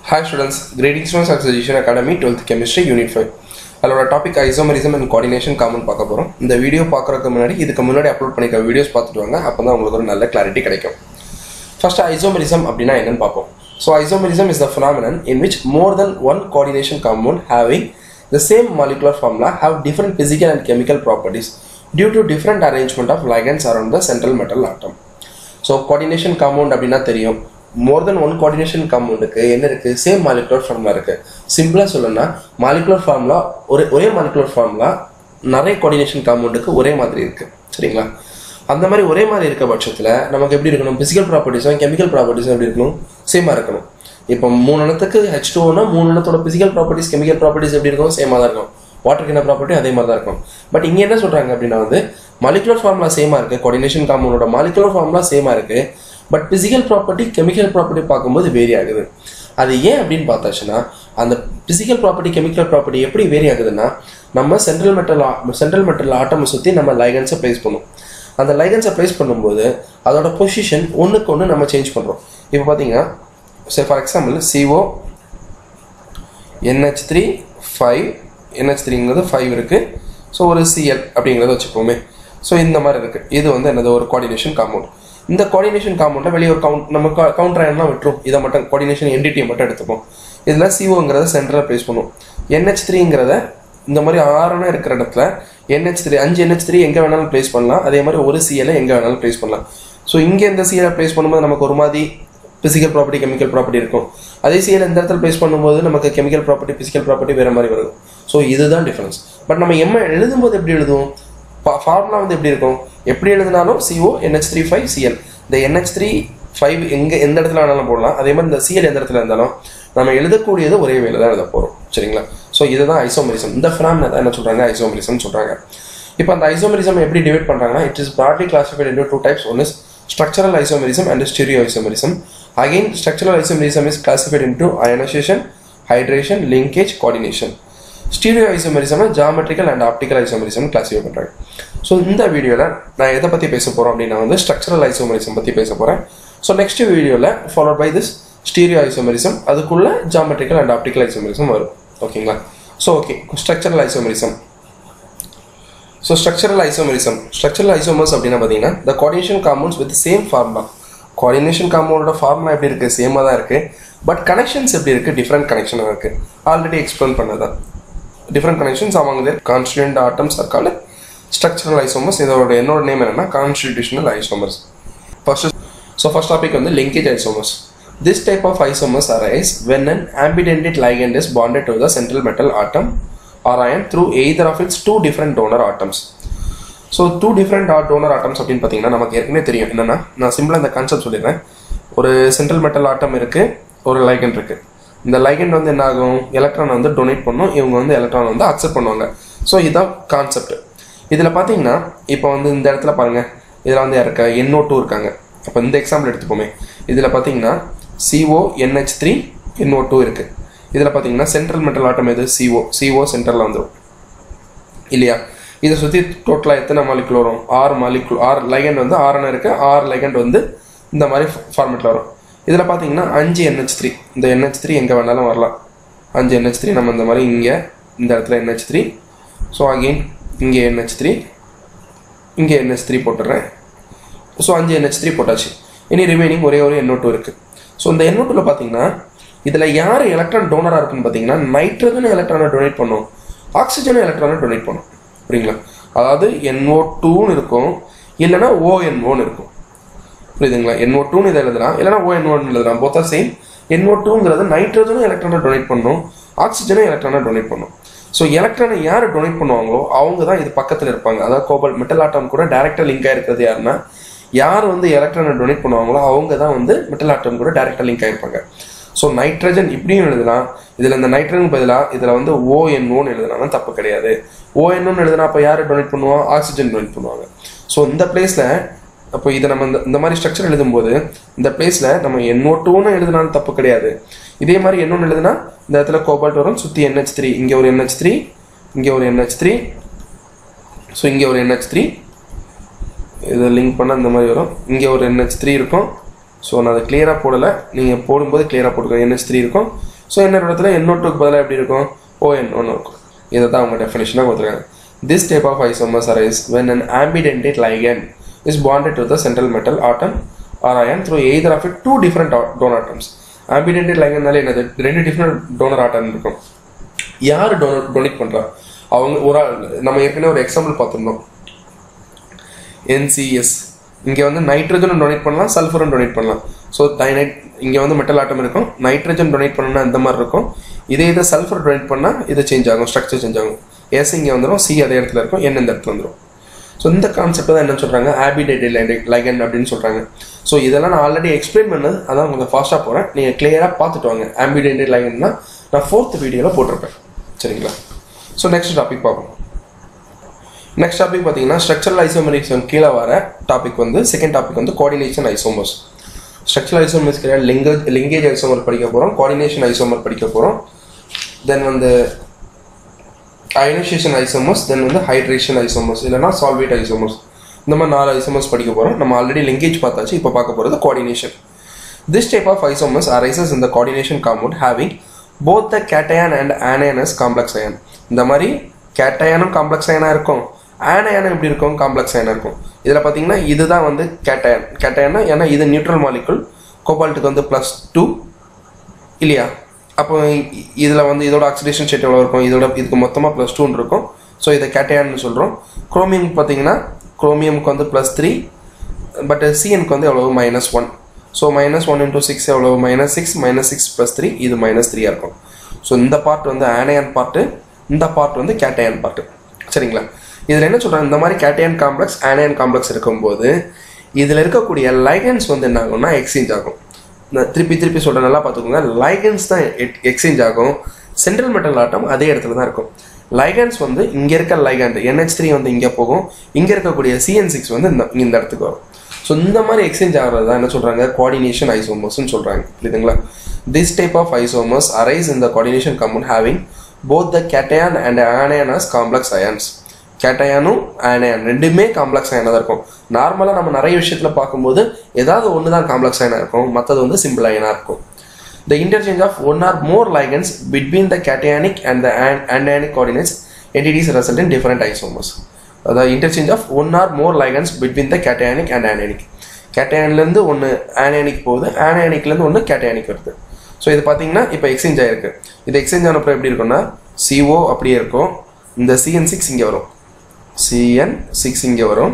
Hi students, greetings from Succession Academy 12th Chemistry Unit 5 அதோட topic isomerism and coordination காமன் பார்க்க போகிறோம் இந்த வீடியோ பார்க்குறதுக்கு முன்னாடி இதுக்கு முன்னாடி அப்லோட் பண்ணிக்க வீடியோஸ் பார்த்துட்டு வாங்க அப்போ தான் உங்களுக்கு ஒரு நல்ல கிளாரிட்டி கிடைக்கும் ஃபர்ஸ்ட் ஐசோமரிசம் அப்படின்னா என்னன்னு பார்ப்போம் so isomerism is the phenomenon in which more than one coordination compound having the same molecular formula have different physical and chemical properties due to different arrangement of ligands around the central metal atom so coordination compound அப்படின்னா தெரியும் மோர் தென் one coordination காம்பவுண்டுக்கு என்ன இருக்கு same molecular formula இருக்கு சிம்பிளா சொல்லணும்னா molecular formula ஒரே ஒரே molecular formula நிறைய கோஆர்டினேஷன் காம்பவுண்டுக்கு ஒரே மாதிரி இருக்கு சரிங்களா அந்த மாதிரி ஒரே மாதிரி இருக்க பட்சத்தில் நமக்கு எப்படி இருக்கணும் பிசிக்கல் ப்ராப்பர்ட்டிஸும் கெமிக்கல் ப்ராப்பர்ட்டிஸும் எப்படி இருக்கணும் சேமாக இருக்கணும் இப்போ மூணு எண்ணத்துக்கு ஹெச் டூனா மூணு எண்ணத்தோட பிசிக்கல் ப்ராப்பர்ட்டிஸ் கெமிக்கல் ப்ராப்பர்ட்டிஸ் எப்படி இருக்கும் சேமாக தான் இருக்கும் வாட்டருக்கு என்ன ப்ராப்பர்ட்டி அதே மாதிரி தான் இருக்கும் பட் இங்கே என்ன சொல்கிறாங்க அப்படின்னா வந்து மாலிகுலர் ஃபார்முலா சேமாக இருக்குது கோஆர்டினேஷன் காம்பவுண்டோட மாலிகுலர் ஃபார்முலா சேமாக இருக்குது but physical property chemical property பார்க்கும்போது வேரி ஆகுது அது ஏன் அப்படின்னு பார்த்தாச்சுன்னா அந்த பிசிக்கல் ப்ராப்பர்ட்டி கெமிக்கல் ப்ராப்பர்ட்டி எப்படி வேரி ஆகுதுன்னா நம்ம சென்ட்ரல் மெட்டல் சென்ட்ரல் மெட்டல் ஆட்டமை சுற்றி நம்ம லைகன்ஸை ப்ளேஸ் பண்ணும் அந்த லைகன்ஸை ப்ளேஸ் பண்ணும்போது அதோட பொசிஷன் ஒன்றுக்கு ஒன்று நம்ம சேஞ்ச் பண்ணுறோம் இப்போ பார்த்தீங்கன்னா சரி for example CO NH three five NH த்ரீங்கிறது ஃபைவ் இருக்குது ஸோ ஒரு சிஎல் அப்படிங்கிறத வச்சுப்போமே ஸோ இந்த மாதிரி இருக்குது இது வந்து என்னது ஒரு கோஆர்டினேஷன் காம்பவுண்ட் இந்த கோஆர்டினேஷன் காம்பவுண்டை வெளியே ஒரு கவுண்ட் நம்ம கவுண்டர் எல்லாம் விட்டுரும் இதை மட்டும் கோஆர்டினேஷன் என்டிட்டியை மட்டும் எடுத்துப்போம் இதில் சிஓங்கிறத சென்டராக ப்ளேஸ் பண்ணும் என்ஹெச் த்ரீங்கிறத இந்த மாதிரி ஆறுனா இருக்கிற இடத்துல என்ஹெச் த்ரீ அஞ்சு என்ஹெச் த்ரீ எங்கே வேணாலும் ப்ளேஸ் பண்ணலாம் அதே மாதிரி ஒரு சிஎலை எங்கே வேணாலும் ப்ளேஸ் பண்ணலாம் ஸோ இங்கே இந்த சிஎலை ப்ளேஸ் பண்ணும்போது நமக்கு ஒரு மாதிரி பிசிக்கல் ப்ராப்பர்ட்டி கெமிக்கல் ப்ராப்பர்ட்டி இருக்கும் அதே சிஎல் இந்த இடத்துல ப்ளேஸ் பண்ணும்போது நமக்கு கெமிக்கல் ப்ராப்பர்ட்டி பிசிக்கல் ப்ராப்பர்ட்டி வேறு மாதிரி வரும் ஸோ இதுதான் டிஃபரன்ஸ் பட் நம்ம எம்ம எழுதும்போது எப்படி எழுதுவோம் ஃபார்முலா வந்து எப்படி இருக்கும் எப்படி எழுதினாலும் CO NH three five CL இந்த என்ஹெச் த்ரீ ஃபைவ் எங்கே எந்த இடத்துல வேணாலும் போடலாம் அதே மாதிரி இந்த சிஎல் எந்த இடத்துல இருந்தாலும் நம்ம எழுதக்கூடியது ஒரே வேலை தான் எழுத போகிறோம் சரிங்களா ஸோ இதுதான் ஐசோமரிசம் இந்த ஃபினாமினா தான் என்ன சொல்கிறாங்க ஐசோமரிசம் சொல்கிறாங்க இப்போ அந்த ஐசோமரிசம் எப்படி டிவைட் பண்ணுறாங்கன்னா it is broadly classified into two types one is structural isomerism and stereo isomerism. Again, structural isomerism is classified into ionization, hydration, linkage, coordination. Stereo isomerism geometrical and optical isomerism classify பண்ணுறாங்க so இந்த வீடியோவில் நான் எதை பற்றி பேச போகிறோம் அப்படின்னா வந்து ஸ்ட்ரக்சரல் ஐசோமரிசம் பற்றி பேச போகிறேன் ஸோ நெக்ஸ்ட் வீடியோவில் followed by this stereo isomerism அதுக்குள்ள ஜாமெட்ரிக்கல் அண்ட் ஆப்டிக்கல் ஐசோமரிசம் வரும் ஓகேங்களா so okay structural isomerism so structural isomerism structural isomers அப்படின்னா பார்த்தீங்கன்னா the coordination compounds with same formula coordination காம்பவுண்டோட ஃபார்முலா எப்படி இருக்குது சேமாக தான் இருக்குது பட் கனெக்ஷன்ஸ் எப்படி இருக்குது டிஃப்ரெண்ட் கனெக்ஷனாக இருக்குது ஆல்ரெடி எக்ஸ்பிளைன் பண்ணதான் டிஃப்ரெண்ட் கனெக்ஷன்ஸ் அவங்க தேர் கான்ஸ்டியூண்ட் ஆட்டம்ஸ் இருக்கால ஸ்ட்ரக்சரல் ஐசோமர்ஸ் இதோட என்னோட நேம் என்னன்னா constitutional isomers first so first topic வந்து linkage isomers this type of isomers arise when an ambidentate ligand is bonded to the central metal atom or ion through either of its two different donor atoms. So two different donor atoms அப்படின்னு பார்த்தீங்கன்னா நமக்கு ஏற்கனவே தெரியும் என்னன்னா நான் சிம்பிளாக இந்த concept சொல்லிடுறேன் ஒரு சென்ட்ரல் மெட்டல் ஆட்டம் இருக்கு ஒரு லைகண்ட் இருக்கு இந்த லைகண்ட் வந்து என்ன ஆகும் எலக்ட்ரான் வந்து டொனேட் பண்ணும் இவங்க வந்து எலக்ட்ரான் வந்து அக்செப்ட் பண்ணுவாங்க ஸோ இதுதான் கான்செப்ட் இதில் பார்த்தீங்கன்னா இப்போ வந்து இந்த இடத்துல பாருங்க இதில் வந்து இருக்க என்ஓ டூ இருக்காங்க அப்போ இந்த எக்ஸாம்பிள் எடுத்துப்போமே இதில் பார்த்தீங்கன்னா CO NH three NO two இருக்குது இதில் பார்த்தீங்கன்னா சென்ட்ரல் மெட்டல் ஆட்டம் எது சிஓ சிஓ சென்டரில் வந்துடும் இல்லையா இதை சுற்றி டோட்டலாக எத்தனை மாலிகுல் வரும் ஆறு மாலிகுல் ஆறு லைகண்ட் வந்து ஆறுன்னு இருக்கு ஆறு லைகண்ட் வந்து இந்த மாதிரி ஃபார்மேட்டில் வரும் இதில் பார்த்தீங்கன்னா அஞ்சு என்ஹெச் த்ரீ இந்த என்ஹெச் த்ரீ எங்கே வேணாலும் வரலாம் அஞ்சு என்ஹெச் த்ரீ நம்ம இந்த மாதிரி இங்கே இந்த இடத்துல என்ஹெச் த்ரீ ஸோ அகெயின் இங்கே என்ஹெச் த்ரீ இங்கே என்ஹெச் த்ரீ போட்டுடுறேன் ஸோ அஞ்சு என்ஹெச் த்ரீ போட்டாச்சு இனி ரிமைனிங் ஒரே ஒரு எண்ணூ டூ இருக்குது ஸோ இந்த எண்ணூ டூவில் பார்த்தீங்கன்னா இதில் யார் எலக்ட்ரான் டோனராக இருக்குன்னு பார்த்தீங்கன்னா நைட்ரஜன் எலக்ட்ரானை டொனேட் பண்ணும் ஆக்சிஜன் எலக்ட்ரானை டொனேட் பண்ணும் புரியுங்களா அதாவது என்ஓ டூன்னு இருக்கும் இல்லைனா ஓஎன்ஓன்னு இருக்கும் புரியுதுங்களா என்ஓ டூன்னு இதை எழுதலாம் இல்லைனா ஓஎன்ஓன்னு எழுதலாம் போத்தா சேம் என்ஓ டூங்கிறது நைட்ரஜனும் எலக்ட்ரானை டொனேட் பண்ணும் ஆக்சிஜனும் எலக்ட்ரானை டொனேட் பண்ணும் ஸோ எலக்ட்ரானை யார் டொனேட் பண்ணுவாங்களோ அவங்க தான் இது பக்கத்தில் இருப்பாங்க அதாவது கோபல் மெட்டல் ஆட்டம் கூட டேரக்டாக லிங்க் ஆயிருக்கிறது யாருன்னா யார் வந்து எலக்ட்ரானை டொனேட் பண்ணுவாங்களோ அவங்க தான் வந்து மெட்டல் ஆட்டம் கூட டேரக்டாக லிங்க் ஆயிருப்பாங்க ஸோ நைட்ரஜன் இப்படியும் எழுதலாம் இதில் இந்த நைட்ரஜன் பதிலாக இதில் வந்து ஓஎன்ஓன்னு எழுதலாம் தப்பு கிடையாது ஓஎன்ஓன்னு எழுதுனா அப்போ யார் டொனேட் பண்ணுவோம் ஆக்சிஜன் டொனேட் பண்ணுவாங்க ஸோ இந்த பிளேஸில் அப்போ இதை நம்ம இந்த இந்த மாதிரி ஸ்ட்ரக்சர் எழுதும்போது இந்த பிளேஸில் நம்ம என்ஓ டூன்னு எழுதினாலும் தப்பு கிடையாது இதே மாதிரி என்னொன்று எழுதுனா இந்த இடத்துல கோபால்ட் வரும் சுற்றி என்ஹெச் த்ரீ இங்கே ஒரு என்ஹெச் த்ரீ இங்கே ஒரு என்ஹெச் த்ரீ ஸோ இங்கே ஒரு என்ஹெச் த்ரீ இதை லிங்க் பண்ணால் இந்த மாதிரி வரும் இங்கே ஒரு என்ஹெச் த்ரீ இருக்கும் ஸோ நான் அதை கிளியராக போடலை நீங்கள் போடும்போது கிளியராக போட்டுக்கோங்க என்ஹெச் த்ரீ இருக்கும் ஸோ இன்னொரு இடத்துல என்ஓட்டுக்கு பதிலாக எப்படி இருக்கும் ஓஎன் ஒன்று இருக்கும் இதை தான் அவங்க டெஃபினேஷனாக கொடுத்துருக்காங்க this type of isomers arise when an ambidentate ligand is bonded to the central metal atom or ion through either of it two different do- donor atoms ambidentate ligandனால என்னது ரெண்டு டிஃப்ரெண்ட் டோனர் ஆட்டம் இருக்கும் யார் டொனேட் டொனேட் பண்றா அவங்க ஒரு ஆள் நம்ம ஏற்கனவே ஒரு எக்ஸாம்பிள் பார்த்துருந்தோம் என்சிஎஸ் இங்கே வந்து நைட்ரஜனும் டொனேட் பண்ணலாம் சல்ஃபரும் டொனேட் பண்ணலாம் ஸோ டைனைட் இங்கே வந்து மெட்டல் ஆட்டம் இருக்கும் நைட்ரஜன் டொனேட் பண்ணணும்னா இந்த மாதிரி இருக்கும் இதே இதை சல்ஃபர் டொனேட் பண்ணால் இது சேஞ்ச் ஆகும் ஸ்ட்ரக்சர் சேஞ்ச் ஆகும் எஸ் இங்கே வந்துடும் சி அதே இடத்துல இருக்கும் என் இந்த இடத்துல வந்துடும் ஸோ இந்த கான்செப்ட் தான் என்ன சொல்கிறாங்க ஆபிடேட்டட் லைகன் அப்படின்னு சொல்கிறாங்க ஸோ இதெல்லாம் நான் ஆல்ரெடி எக்ஸ்பிளைன் பண்ணது அதான் கொஞ்சம் ஃபாஸ்ட்டாக போகிறேன் நீங்கள் கிளியராக பார்த்துட்டு வாங்க ஆம்பிடேட்டட் லைகன்னா நான் ஃபோர்த் வீடியோவில் போட்டிருப்பேன் சரிங்களா ஸோ நெக்ஸ்ட் டாபிக் பார்ப்போம் நெக்ஸ்ட் டாபிக் பார்த்தீங்கன்னா ஸ்ட்ரக்சரல் ஐசோமரிசம் கீழே வர டாபிக் வந்து செகண்ட் டாபிக் வந்து கோஆர்டினேஷன் ஐசோமர்ஸ் ஸ்ட்ரக்சரல் ஐசோமர்ஸ் கிடையாது லிங்கேஜ் லிங்கேஜ் ஐசோமர் படிக்க போகிறோம் கோஆர்டினேஷன் ஐசோமர் படிக்க போகிறோம் தென் வந்து அயனைசேஷன் ஐசோமர்ஸ் தென் வந்து ஹைட்ரேஷன் ஐசோமர்ஸ் இல்லைனா சால்வேட் ஐசோமர்ஸ் இந்த மாதிரி நாலு ஐசோமர்ஸ் படிக்க போகிறோம் நம்ம ஆல்ரெடி லிங்கேஜ் பார்த்தாச்சு இப்போ பார்க்க போகிறது coordination this type of isomers arises in the coordination compound having both the cation and anion as complex ion இந்த மாதிரி கேட்டயானும் காம்ப்ளெக்ஸ் அயனாக இருக்கும் ஆனயானும் எப்படி இருக்கும் காம்ப்ளெக்ஸ் அயனாக இருக்கும் இதில் பார்த்தீங்கன்னா இதுதான் வந்து கேட்டயன் கேட்டயன்னா ஏன்னா இது நியூட்ரல் மாலிகுல் கோபால்ட்டுக்கு வந்து ப்ளஸ் டூ இல்லையா அப்போ இதில் வந்து இதோட ஆக்சிடேஷன் ஸ்டேட் எவ்வளோ இருக்கும் இதோட இதுக்கு மொத்தமாக ப்ளஸ் டூன்னு இருக்கும் ஸோ இதை கேட்டயான்னு சொல்கிறோம் குரோமியம் பார்த்தீங்கன்னா குரோமியம்க்கு வந்து ப்ளஸ் த்ரீ பட் சிஎனுக்கு வந்து எவ்வளவு minus one so minus one into six எவ்வளோ minus six minus six plus three இது மைனஸ் த்ரீயாக இருக்கும் ஸோ இந்த பார்ட் வந்து ஆனயான் பார்ட்டு இந்த பார்ட் வந்து கேட்டயான் பார்ட்டு சரிங்களா இதில் என்ன சொல்கிறாங்க இந்த மாதிரி கேட்டயான் காம்ப்ளெக்ஸ் ஆனயான் காம்ப்ளெக்ஸ் இருக்கும்போது இதில் இருக்கக்கூடிய லைகன்ஸ் வந்து என்ன ஆகும்னா எக்ஸ்சேஞ்ச் ஆகும் நான் திருப்பி திருப்பி சொல்கிறேன் நல்லா பார்த்துக்கோங்க லைகன்ஸ் தான் எக்ஸ்சேஞ்ச் ஆகும் சென்ட்ரல் மெட்டல் ஆட்டம் அதே இடத்துல தான் இருக்கும் லைகன்ஸ் வந்து இங்கே இருக்க லைகண்ட் NH3 த்ரீ வந்து இங்கே போகும் இங்கே இருக்கக்கூடிய சிஎன் சிக்ஸ் வந்து இந்த இந்த இடத்துக்கு வரும் ஸோ இந்த மாதிரி எக்ஸ்சேஞ்ச் ஆகிறது தான் என்ன சொல்கிறாங்க கோஆர்டினேஷன் ஐசோமர்ஸ்னு சொல்கிறாங்க புரியுதுங்களா this type of isomers arise இந்த coordination compound having both the cation and anion as complex ions கேட்டயானும் ஆனயான் ரெண்டுமே காம்ப்ளெக்ஸ் அயனாக தான் இருக்கும் நார்மலாக நம்ம நிறைய விஷயத்தில் பார்க்கும்போது ஏதாவது ஒன்று தான் காம்ப்ளெக்ஸ் அயனாக இருக்கும் மற்றது வந்து சிம்பிள் அயனாக இருக்கும் The interchange of one or more ligands between the cationic and the an- anionic coordinates entities result in different isomers. The interchange of one or more ligands between the cationic and anionic. கேட்டயான்லேருந்து ஒன்று anionic போகுது ஆனியானிக்லேருந்து ஒன்று cationic வருது so இது பார்த்தீங்கன்னா இப்போ exchange ஆயிருக்கு இது exchange ஆனப்போ எப்படி இருக்கும்னா CO அப்படியே இருக்கும் இந்த சிஎன் சிக்ஸ் இங்கே வரும் சிஎன் சிக்ஸ் இங்கே வரும்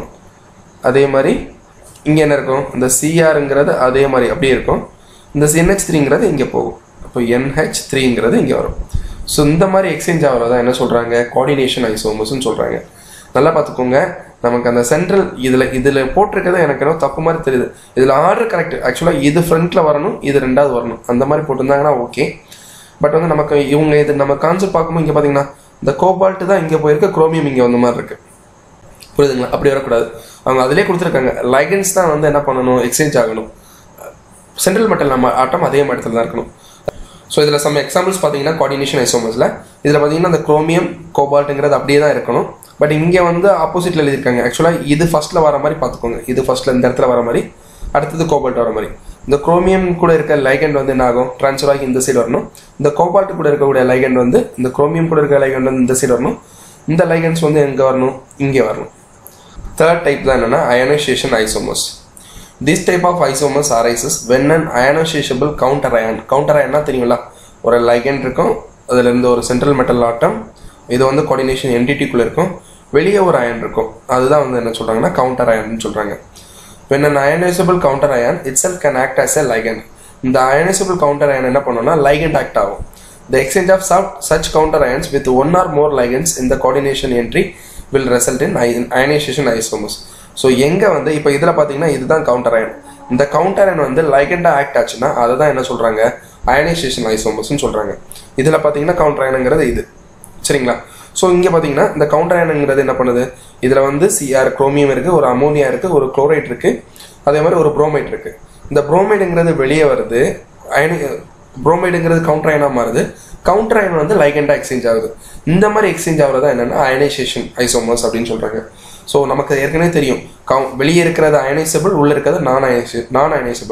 அதே மாதிரி இங்கே என்ன இருக்கும் இந்த சிஆருங்கிறது அதே மாதிரி அப்படியே இருக்கும் இந்த என்ஹெச் த்ரீங்கிறது இங்கே போகும் அப்போ என்ஹெச் த்ரீங்கிறது இங்கே வரும் ஸோ இந்த மாதிரி எக்ஸ்சேஞ்ச் ஆகிறதா என்ன சொல்கிறாங்க கோஆர்டினேஷன் ஐசோமஸ்ன்னு சொல்கிறாங்க நல்லா பார்த்துக்கோங்க நமக்கு அந்த சென்ட்ரல் இதில் இதில் போட்டிருக்கிறது எனக்கு என்ன தப்பு மாதிரி தெரியுது இதில் ஆர்டர் கரெக்ட் ஆக்சுவலாக இது ஃப்ரண்ட்டில் வரணும் இது ரெண்டாவது வரணும் அந்த மாதிரி போட்டிருந்தாங்கன்னா ஓகே பட் வந்து நமக்கு இவங்க இது நம்ம கான்செப்ட் பார்க்கும்போது இங்கே பார்த்தீங்கன்னா இந்த கோபால்ட்டு தான் இங்கே போயிருக்கு குரோமியம் இங்கே வந்த மாதிரி இருக்குது புரியுதுங்களா அப்படி வரக்கூடாது அவங்க அதிலே கொடுத்துருக்காங்க லைகன்ஸ் தான் வந்து என்ன பண்ணணும் எக்ஸ்சேஞ்ச் ஆகணும் சென்ட்ரல் மெட்டல் நம்ம ஆட்டம் அதே இடத்துல தான் இருக்கணும் ஸோ இதில் சம் எக்ஸாம்பிள்ஸ் பார்த்தீங்கன்னா கோஆர்டினேஷன் ஐசோமர்ஸில் இதில் பார்த்தீங்கன்னா அந்த குரோமியம் கோபால்ட்டுங்கிறது அப்படியே தான் இருக்கணும் பட் இங்கே வந்து ஆப்போசிட்டில் எழுதியிருக்காங்க ஆக்சுவலாக இது ஃபர்ஸ்ட்டில் வர மாதிரி பார்த்துக்கோங்க இது ஃபர்ஸ்ட்டில் இந்த இடத்துல வர மாதிரி அடுத்தது கோபால்ட் வர மாதிரி இந்த குரோமியம் கூட இருக்க லைகண்ட் வந்து என்ன ஆகும் ட்ரான்ஸ்ஃபர் ஆகி இந்த சைடு வரணும் இந்த கோபால்ட் கூட இருக்கக்கூடிய லைகண்ட் வந்து இந்த குரோமியம் கூட இருக்க லைகண்ட் வந்து இந்த சைடு வரணும் இந்த லைகன்ஸ் வந்து எங்கே வரணும் இங்கே வரணும் தேர்ட் டைப் தான் என்னன்னா ionization isomers this type of isomers arises when an ionizable counter ion counter அயன்னா தெரியுங்களா ஒரு லைகண்ட் இருக்கும் அதுல இருந்து ஒரு சென்ட்ரல் மெட்டல் ஆட்டம் இது வந்து கோஆர்டினேஷன் என்டிட்டிக்குள்ள இருக்கும் வெளியே ஒரு அயன் இருக்கும் அதுதான் வந்து என்ன சொல்றாங்கன்னா கவுண்டர் அயன் சொல்றாங்க when an ionizable counter ion itself can act as a ligand இந்த ionizable counter ion என்ன பண்ணும்னா ligand act ஆகும் the exchange of such, such counter ions with one or more ligands in the coordination entry will result in ion- ionization isomers so எங்கே வந்து இப்போ இதில் பார்த்தீங்கன்னா இதுதான் கவுண்டர் அயன் இந்த கவுண்டர் அயன் வந்து லைகண்டாக ஆக்ட் ஆச்சுன்னா அதை தான் என்ன சொல்கிறாங்க அயனைசேஷன் ஐசோமர்ஸ்னு சொல்கிறாங்க இதில் பார்த்தீங்கன்னா கவுண்டர் அயனுங்கிறது இது சரிங்களா ஸோ இங்கே பார்த்தீங்கன்னா இந்த கவுண்டர் அயனுங்கிறது என்ன பண்ணுது இதில் வந்து சிஆர் குரோமியம் இருக்குது ஒரு அமோனியா இருக்குது ஒரு குளோரைட் இருக்குது அதே மாதிரி ஒரு புரோமைட் இருக்குது இந்த புரோமைடுங்கிறது வெளியே வருது அயனி புரோமைடுங்கிறது கவுண்டர் அயனாக மாறுது கவுண்டர் அயன் வந்து லைகண்டாக எக்ஸ்சேஞ்ச் ஆகுது இந்த மாதிரி எக்ஸ்சேஞ்ச் ஆகுறதா என்னன்னா அயனைசேஷன் ஐசோமர்ஸ் அப்படின்னு சொல்கிறாங்க ஸோ நமக்கு ஏற்கனவே தெரியும் கவு வெளியே இருக்கிறது அயனைசபிள் உள்ளே இருக்கிறது நான் அயனைசே நான் அயனைசபிள்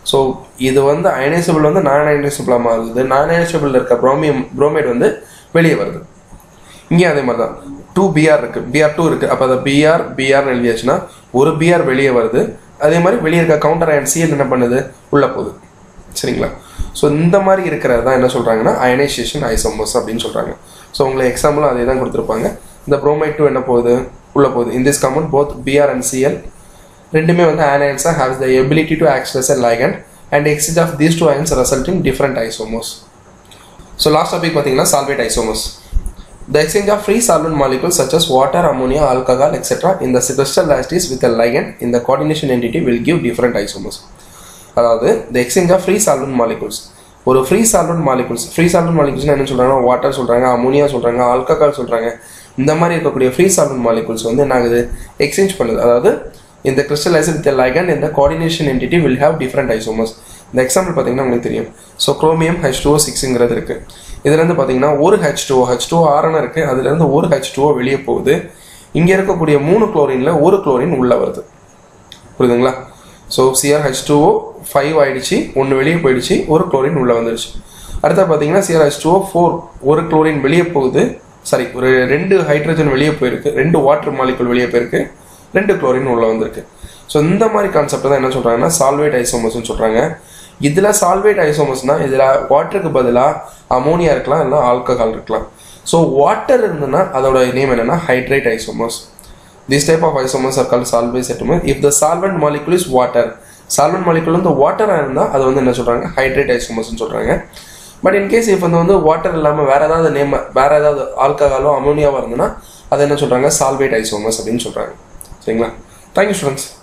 ஸோ இது வந்து அயனைசபிள் வந்து நான் அயனைசபிளாக மாறுது நான் அயனைசபிள் இருக்க ப்ரோமியம் ப்ரோமைட் வந்து வெளியே வருது இங்கேயும் அதே மாதிரி தான் டூ பிஆர் இருக்கு பிஆர் டூ இருக்கு அப்போ அதை பிஆர் பிஆர்னு எழுதியாச்சுன்னா ஒரு பிஆர் வெளியே வருது அதே மாதிரி வெளியே இருக்க கவுண்டர் அயன் சிஎல் என்ன பண்ணுது உள்ள போகுது சரிங்களா ஸோ இந்த மாதிரி இருக்கிறது தான் என்ன சொல்றாங்கன்னா அயனைசேஷன் ஐசோமர்ஸ் அப்படின்னு சொல்றாங்க ஸோ உங்களுக்கு எக்ஸாம்பிளும் அதே தான் கொடுத்துருப்பாங்க இந்த ப்ரோமைட் டூ என்ன போகுது உள்ள போகுது in this common both BR and CL ரெண்டுமே வந்து anions haves the ability to act as a ligand and exit of these two ions result in different isomers so last topic பார்த்தீங்கன்னா solvate isomers The exchange of free solvent molecules such as water, ammonia, alcohol, etc. in the crystal lattice with a ligand in the coordination entity will give different isomers. அதாவது the exchange of free solvent molecules ஒரு free solvent molecules free solvent மாலிகுல்ஸ்னா என்ன சொல்றாங்க water சொல்றாங்க ammonia சொல்றாங்க alcohol சொல்றாங்க இந்த மாதிரி இருக்கக்கூடிய ஃப்ரீ சால்வெண்ட் மாலிகுல்ஸ் வந்து என்ன ஆகுது எக்ஸ்சேஞ்ச் பண்ணுது அதாவது இந்த கிறிஸ்டலைசர் வித் லைகன் இந்த coordination entity will have different isomers இந்த எக்ஸாம்பிள் பார்த்தீங்கன்னா உங்களுக்கு தெரியும் ஸோ குரோமியம் ஹெச் டூ சிக்ஸுங்கிறது இருக்கு இதுலேருந்து பார்த்தீங்கன்னா ஒரு ஹெச் டூ ஹெச் டூ ஆர்னு இருக்கு அதுலேருந்து ஒரு ஹெச் டூ வெளியே போகுது இங்கே இருக்கக்கூடிய மூணு குளோரின்ல ஒரு குளோரின் உள்ள வருது புரியுதுங்களா so CR H two O five ஆயிடுச்சு ஒன்று வெளியே போயிடுச்சு ஒரு குளோரின் உள்ள வந்துருச்சு அடுத்த பார்த்தீங்கன்னா சிஆர் ஹெச் டூஓ ஃபோர் ஒரு குளோரின் வெளியே போகுது சாரி ஒரு ரெண்டு ஹைட்ரஜன் வெளியே போயிருக்கு ரெண்டு வாட்டர் மாலிகுல் வெளியே போயிருக்கு ரெண்டு குளோரின் உள்ள வந்திருக்கு ஸோ இந்த மாதிரி கான்செப்ட் தான் என்ன சொல்றாங்கன்னா சால்வேட் ஐசோமஸ்னு சொல்றாங்க இதுல சால்வேட் ஐசோமஸ்னா இதுல வாட்டருக்கு பதிலாக அமோனியா இருக்கலாம் இல்லை ஆல்கஹால் இருக்கலாம் ஸோ வாட்டர் இருந்ததுன்னா அதோட நேம் என்னன்னா hydrate isomers this type of isomers are called solvate செட்டுமர் if the solvent molecule is water solvent molecule வந்து வாட்டராக இருந்தால் அது வந்து என்ன சொல்றாங்க ஹைட்ரேட் ஐசோமர்ஸ்னு சொல்றாங்க பட் இன்கேஸ் இப்போ வந்து வாட்டர் இல்லாமல் வேற ஏதாவது நேம் வேற ஏதாவது ஆல்கஹாலோ அமோனியாவோ இருந்ததுன்னா அது என்ன சொல்றாங்க சால்வேட் ஐசோமர்ஸ் அப்படின்னு சொல்றாங்க சரிங்களா தேங்க்யூ ஸ்டூடெண்ட்ஸ்